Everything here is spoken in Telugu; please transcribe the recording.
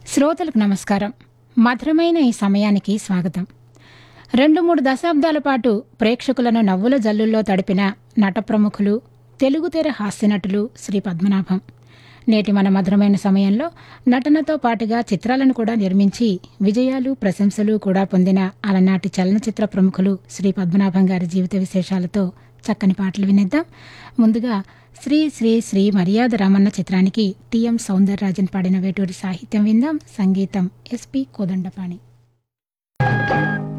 శ్రోతలకు నమస్కారం మధురమైన ఈ సమయానికి స్వాగతం రెండు మూడు దశాబ్దాల పాటు ప్రేక్షకులను నవ్వుల జల్లుల్లో తడిపిన నట ప్రముఖులు తెలుగు తెర హాస్యనటులు శ్రీ పద్మనాభం నేటి మన మధురమైన సమయంలో నటనతో పాటుగా చిత్రాలను కూడా నిర్మించి విజయాలు ప్రశంసలు కూడా పొందిన అలనాటి చలనచిత్ర ప్రముఖులు శ్రీ పద్మనాభం గారి జీవిత విశేషాలతో చక్కని పాటలు వినేద్దాం ముందుగా శ్రీ శ్రీ శ్రీ మర్యాద రామన్న చిత్రానికి టిఎం సౌందరరాజన్ పాడిన వేటూరి సాహిత్యం విందాం సంగీతం ఎస్పి కోదండపాణి